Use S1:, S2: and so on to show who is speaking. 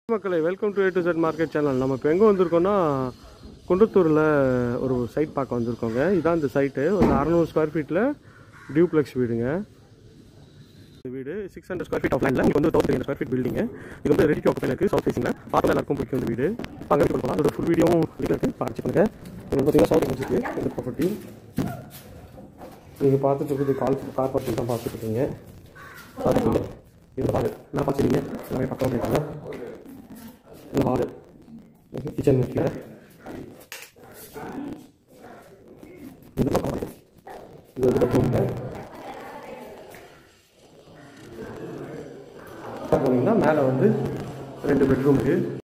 S1: மக்களை welcome to A to Z market channel நம்ம இப்போ எங்கே வந்திருக்கோம்னா குன்றத்தூரில் ஒரு சைட் பார்க்க வந்திருக்கோங்க இதான் இந்த சைட்டு ஒரு அறநூறு ஸ்கொயர் ஃபீட்டில் டியூப்ளெக்ஸ் வீடுங்க இந்த வீடு six hundred square feet of லைனில் இங்கே வந்து தௌசண்ட் ஸ்கொயர் ஃபீட் பில்டிங் இது வந்து ரெடி ஆஃப் இருக்குது சவுத் ஃபேசிங்கில் பார்த்து எல்லாருக்கும் பிடிக்கும் இந்த வீடு அங்கே கொடுக்கலாம் அதோட ஃபுல் வீடியோவும் இருக்குது பார்த்து பண்ணுங்க இது பார்த்தீங்கன்னா சவுத் இருக்குது இந்த ப்ராப்பர்ட்டி நீங்கள் பார்த்துட்டு இருக்குது கால் கார் பார்க்கிங் தான் பார்த்துட்டு இருக்கீங்க பார்த்துட்டு இது பாரு என்ன பார்த்துருக்கீங்க எல்லாமே பக்கம் போயிட்டாங்க இந்த ஹாலு கிச்சன் இருக்குல்ல இது பக்கம் பாருங்க. இது வந்து பெட்ரூம் போனீங்கன்னா மேலே வந்து ரெண்டு பெட்ரூம் இருக்குது